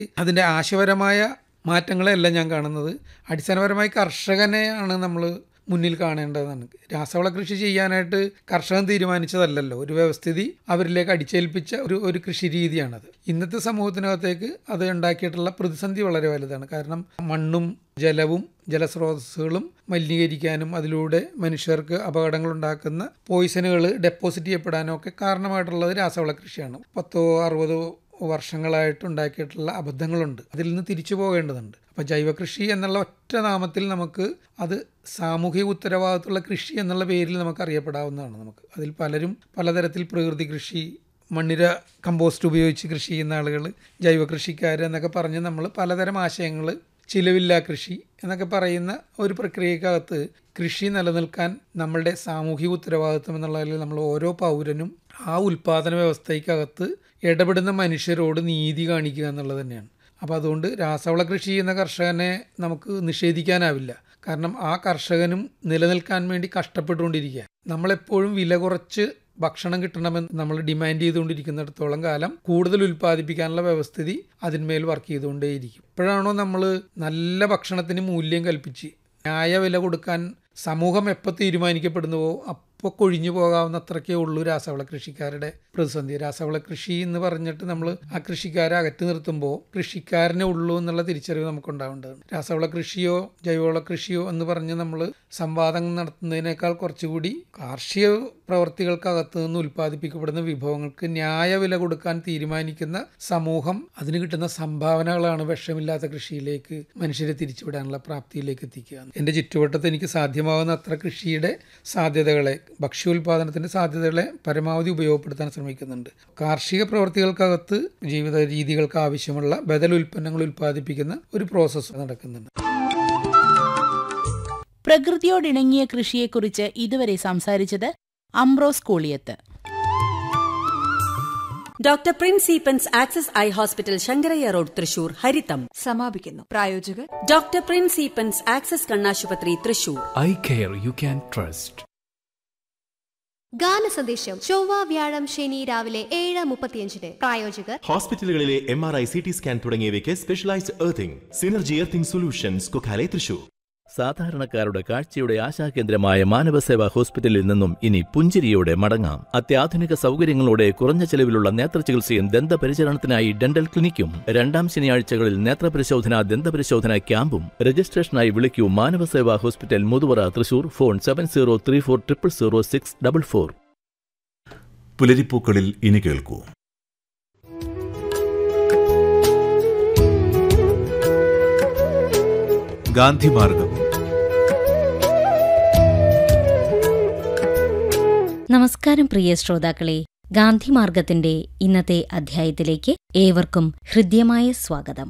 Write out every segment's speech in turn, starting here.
അതിൻ്റെ ആശയപരമായ മാറ്റങ്ങളെയല്ല ഞാൻ കാണുന്നത് അടിസ്ഥാനപരമായി കർഷകനെയാണ് നമ്മൾ മുന്നിൽ കാണേണ്ടതാണ് രാസവള കൃഷി ചെയ്യാനായിട്ട് കർഷകൻ തീരുമാനിച്ചതല്ലല്ലോ ഒരു വ്യവസ്ഥിതി അവരിലേക്ക് അടിച്ചേൽപ്പിച്ച ഒരു ഒരു കൃഷി രീതിയാണത് ഇന്നത്തെ സമൂഹത്തിനകത്തേക്ക് അത് ഉണ്ടാക്കിയിട്ടുള്ള പ്രതിസന്ധി വളരെ വലുതാണ് കാരണം മണ്ണും ജലവും ജലസ്രോതസ്സുകളും മലിനീകരിക്കാനും അതിലൂടെ മനുഷ്യർക്ക് അപകടങ്ങൾ ഉണ്ടാക്കുന്ന പോയിസനുകൾ ഡെപ്പോസിറ്റ് ചെയ്യപ്പെടാനും ഒക്കെ കാരണമായിട്ടുള്ളത് രാസവള കൃഷിയാണ് പത്തോ അറുപതോ വർഷങ്ങളായിട്ട് ഉണ്ടാക്കിയിട്ടുള്ള അബദ്ധങ്ങളുണ്ട് അതിൽ നിന്ന് തിരിച്ചു പോകേണ്ടതുണ്ട് അപ്പോൾ ജൈവകൃഷി എന്നുള്ള ഒറ്റ നാമത്തിൽ നമുക്ക് അത് സാമൂഹിക ഉത്തരവാദിത്തമുള്ള കൃഷി എന്നുള്ള പേരിൽ നമുക്ക് അറിയപ്പെടാവുന്നതാണ് നമുക്ക് അതിൽ പലരും പലതരത്തിൽ പ്രകൃതി കൃഷി മണ്ണിര കമ്പോസ്റ്റ് ഉപയോഗിച്ച് കൃഷി ചെയ്യുന്ന ആളുകൾ ജൈവ കൃഷിക്കാർ എന്നൊക്കെ പറഞ്ഞ് നമ്മൾ പലതരം ആശയങ്ങൾ ചിലവില്ല കൃഷി എന്നൊക്കെ പറയുന്ന ഒരു പ്രക്രിയക്കകത്ത് കൃഷി നിലനിൽക്കാൻ നമ്മളുടെ സാമൂഹിക ഉത്തരവാദിത്വം എന്നുള്ളതിൽ നമ്മൾ ഓരോ പൗരനും ആ ഉൽപ്പാദന വ്യവസ്ഥയ്ക്കകത്ത് ഇടപെടുന്ന മനുഷ്യരോട് നീതി കാണിക്കുക എന്നുള്ളത് തന്നെയാണ് അപ്പോൾ അതുകൊണ്ട് രാസവള കൃഷി ചെയ്യുന്ന കർഷകനെ നമുക്ക് നിഷേധിക്കാനാവില്ല കാരണം ആ കർഷകനും നിലനിൽക്കാൻ വേണ്ടി കഷ്ടപ്പെട്ടുകൊണ്ടിരിക്കുക നമ്മളെപ്പോഴും വില കുറച്ച് ഭക്ഷണം കിട്ടണമെന്ന് നമ്മൾ ഡിമാൻഡ് ചെയ്തുകൊണ്ടിരിക്കുന്നിടത്തോളം കാലം കൂടുതൽ ഉൽപ്പാദിപ്പിക്കാനുള്ള വ്യവസ്ഥിതി അതിന്മേൽ വർക്ക് ചെയ്തുകൊണ്ടേയിരിക്കും ഇപ്പോഴാണോ നമ്മൾ നല്ല ഭക്ഷണത്തിന് മൂല്യം കൽപ്പിച്ച് ന്യായ വില കൊടുക്കാൻ സമൂഹം എപ്പോൾ തീരുമാനിക്കപ്പെടുന്നുവോ അപ്പോൾ കൊഴിഞ്ഞു പോകാവുന്ന അത്രയ്ക്കേ ഉള്ളൂ രാസവള കൃഷിക്കാരുടെ പ്രതിസന്ധി രാസവള കൃഷി എന്ന് പറഞ്ഞിട്ട് നമ്മൾ ആ കൃഷിക്കാരെ അകറ്റി നിർത്തുമ്പോൾ കൃഷിക്കാരനെ ഉള്ളൂ എന്നുള്ള തിരിച്ചറിവ് നമുക്കുണ്ടാവേണ്ടതാണ് രാസവള കൃഷിയോ ജൈവവള കൃഷിയോ എന്ന് പറഞ്ഞ് നമ്മൾ സംവാദം നടത്തുന്നതിനേക്കാൾ കുറച്ചുകൂടി കാർഷിക പ്രവർത്തികൾക്കകത്ത് നിന്ന് ഉൽപ്പാദിപ്പിക്കപ്പെടുന്ന വിഭവങ്ങൾക്ക് ന്യായ വില കൊടുക്കാൻ തീരുമാനിക്കുന്ന സമൂഹം അതിന് കിട്ടുന്ന സംഭാവനകളാണ് വിഷമില്ലാത്ത കൃഷിയിലേക്ക് മനുഷ്യരെ തിരിച്ചുവിടാനുള്ള പ്രാപ്തിയിലേക്ക് എത്തിക്കുക എൻ്റെ ചുറ്റുവട്ടത്ത് എനിക്ക് സാധ്യമാകുന്ന അത്ര കൃഷിയുടെ സാധ്യതകളെ ഭക്ഷ്യോൽപാദനത്തിൻ്റെ സാധ്യതകളെ പരമാവധി ഉപയോഗപ്പെടുത്താൻ ശ്രമിക്കുന്നുണ്ട് കാർഷിക പ്രവർത്തികൾക്കകത്ത് ജീവിത രീതികൾക്ക് ആവശ്യമുള്ള ബദൽ ഉൽപ്പന്നങ്ങൾ ഉൽപ്പാദിപ്പിക്കുന്ന ഒരു പ്രോസസ്സ് നടക്കുന്നുണ്ട് പ്രകൃതിയോടിണങ്ങിയ കൃഷിയെക്കുറിച്ച് ഇതുവരെ സംസാരിച്ചത് Ambrose Koliyath doctor Prince Eappen's access eye hospital Sankaraiyya road Thrissur ഹരിതം സമാപിക്കുന്നു പ്രായോജകർ ഡോക്ടർ പ്രിൻസ് ഈപ്പൻസ് ആക്സസ് കണ്ണാശുപത്രി Thrissur eye care you can trust ഗാന സന്ദേശം ചൊവ്വ വ്യാഴം ശനി രാവിലെ ഏഴ് മുപ്പത്തിയഞ്ചിന് പ്രായോജകർ ഹോസ്പിറ്റലുകളിലെ M R I C T scan തുടങ്ങിയവയ്ക്ക് specialised earthing synergy earthing solutions Kokkale Thrissur സാധാരണക്കാരുടെ കാഴ്ചയുടെ ആശാകേന്ദ്രമായ മാനവസേവാ ഹോസ്പിറ്റലിൽ നിന്നും ഇനി പുഞ്ചിരിയോടെ മടങ്ങാം അത്യാധുനിക സൗകര്യങ്ങളോടെ കുറഞ്ഞ ചെലവിലുള്ള നേത്രചികിത്സയും ദന്തപരിചരണത്തിനായി ഡെന്റൽ ക്ലിനിക്കും രണ്ടാം ശനിയാഴ്ചകളിൽ നേത്രപരിശോധന ദന്തപരിശോധന ക്യാമ്പും രജിസ്ട്രേഷനായി വിളിക്കൂ Manavaseva hospital Muthuvara Thrissur phone seven zero three four triple zero six double four പുലരിപ്പൂക്കളിൽ ഇനി കേൾക്കൂ ഗാന്ധിമാർഗം നമസ്കാരം പ്രിയ ശ്രോതാക്കളെ ഗാന്ധിമാർഗത്തിന്റെ ഇന്നത്തെ അധ്യായത്തിലേക്ക് ഏവർക്കും ഹൃദ്യമായ സ്വാഗതം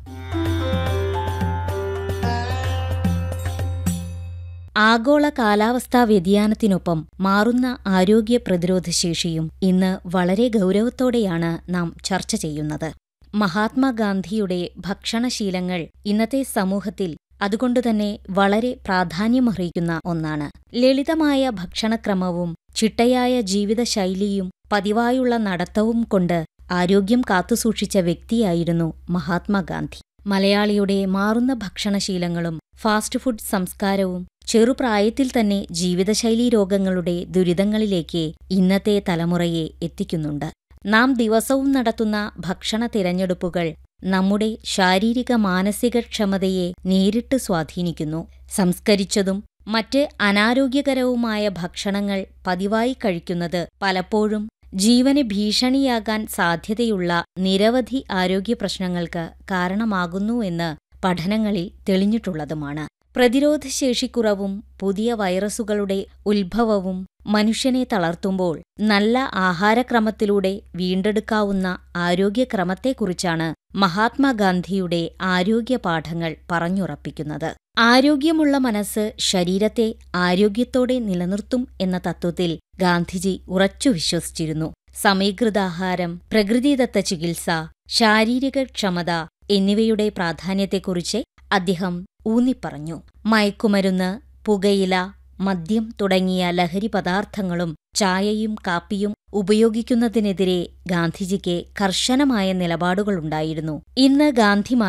ആഗോള കാലാവസ്ഥാ വ്യതിയാനത്തിനൊപ്പം മാറുന്ന ആരോഗ്യ പ്രതിരോധശേഷിയും ഇന്ന് വളരെ ഗൗരവത്തോടെയാണ് നാം ചർച്ച ചെയ്യുന്നത് മഹാത്മാഗാന്ധിയുടെ ഭക്ഷണശീലങ്ങൾ ഇന്നത്തെ സമൂഹത്തിൽ അതുകൊണ്ടുതന്നെ വളരെ പ്രാധാന്യമർഹിക്കുന്ന ഒന്നാണ് ലളിതമായ ഭക്ഷണക്രമവും ചിട്ടയായ ജീവിതശൈലിയും പതിവായുള്ള നടത്തവും കൊണ്ട് ആരോഗ്യം കാത്തുസൂക്ഷിച്ച വ്യക്തിയായിരുന്നു മഹാത്മാഗാന്ധി മലയാളിയുടെ മാറുന്ന ഭക്ഷണശീലങ്ങളും ഫാസ്റ്റ് ഫുഡ് സംസ്കാരവും ചെറുപ്രായത്തിൽ തന്നെ ജീവിതശൈലീ രോഗങ്ങളുടെ ദുരിതങ്ങളിലേക്ക് ഇന്നത്തെ തലമുറയെ എത്തിക്കുന്നുണ്ട് നാം ദിവസവും നടത്തുന്ന ഭക്ഷണ തിരഞ്ഞെടുപ്പുകൾ നമ്മുടെ ശാരീരിക മാനസിക ക്ഷമതയെ നേരിട്ട് സ്വാധീനിക്കുന്നു സംസ്കരിച്ചതും മറ്റ് അനാരോഗ്യകരവുമായ ഭക്ഷണങ്ങൾ പതിവായി കഴിക്കുന്നത് പലപ്പോഴും ജീവന് ഭീഷണിയാകാൻ സാധ്യതയുള്ള നിരവധി ആരോഗ്യ പ്രശ്നങ്ങൾക്ക് കാരണമാകുന്നു എന്ന് പഠനങ്ങളിൽ തെളിഞ്ഞിട്ടുള്ളതുമാണ് പ്രതിരോധശേഷിക്കുറവും പുതിയ വൈറസുകളുടെ ഉത്ഭവവും മനുഷ്യനെ തളർത്തുമ്പോൾ നല്ല ആഹാരക്രമത്തിലൂടെ വീണ്ടെടുക്കാവുന്ന ആരോഗ്യക്രമത്തെക്കുറിച്ചാണ് മഹാത്മാഗാന്ധിയുടെ ആരോഗ്യ പാഠങ്ങൾ പറഞ്ഞുറപ്പിക്കുന്നത് ആരോഗ്യമുള്ള മനസ്സ് ശരീരത്തെ ആരോഗ്യത്തോടെ നിലനിർത്തും എന്ന തത്വത്തിൽ ഗാന്ധിജി ഉറച്ചു വിശ്വസിച്ചിരുന്നു സമീകൃതാഹാരം പ്രകൃതിദത്ത ചികിത്സ ശാരീരിക ക്ഷമത എന്നിവയുടെ പ്രാധാന്യത്തെക്കുറിച്ച് അദ്ദേഹം ഊന്നിപ്പറഞ്ഞു മയക്കുമരുന്ന് പുകയില മദ്യം തുടങ്ങിയ ലഹരി പദാർത്ഥങ്ങളും ചായയും കാപ്പിയും ഉപയോഗിക്കുന്നതിനെതിരെ ഗാന്ധിജിക്ക് കർശനമായ നിലപാടുകളുണ്ടായിരുന്നു ഇന്ന് ഗാന്ധി